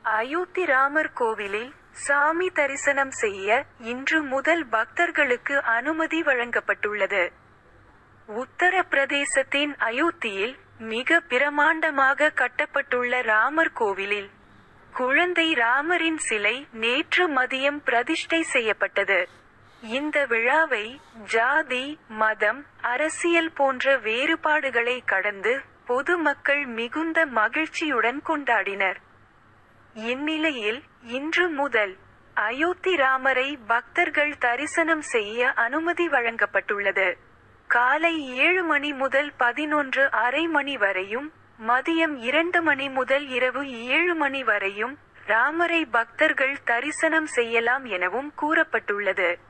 அயோத்தி ராமர் கோவிலில் சாமி தரிசனம் செய்ய இன்று முதல் பக்தர்களுக்கு அனுமதி வழங்கப்பட்டுள்ளது உத்தரப்பிரதேசத்தின் அயோத்தியில் மிக பிரமாண்டமாக கட்டப்பட்டுள்ள ராமர் கோவிலில் குழந்தை ராமரின் சிலை நேற்று மதியம் பிரதிஷ்டை செய்யப்பட்டது இந்த விழாவை ஜாதி மதம் அரசியல் போன்ற வேறுபாடுகளை கடந்து பொதுமக்கள் மிகுந்த மகிழ்ச்சியுடன் கொண்டாடினர் இந்நிலையில் இன்று முதல் அயோத்தி ராமரை பக்தர்கள் தரிசனம் செய்ய அனுமதி வழங்கப்பட்டுள்ளது காலை ஏழு மணி முதல் பதினொன்று அரை மணி வரையும் மதியம் இரண்டு மணி முதல் இரவு ஏழு மணி வரையும் ராமரை பக்தர்கள் தரிசனம் செய்யலாம் எனவும் கூறப்பட்டுள்ளது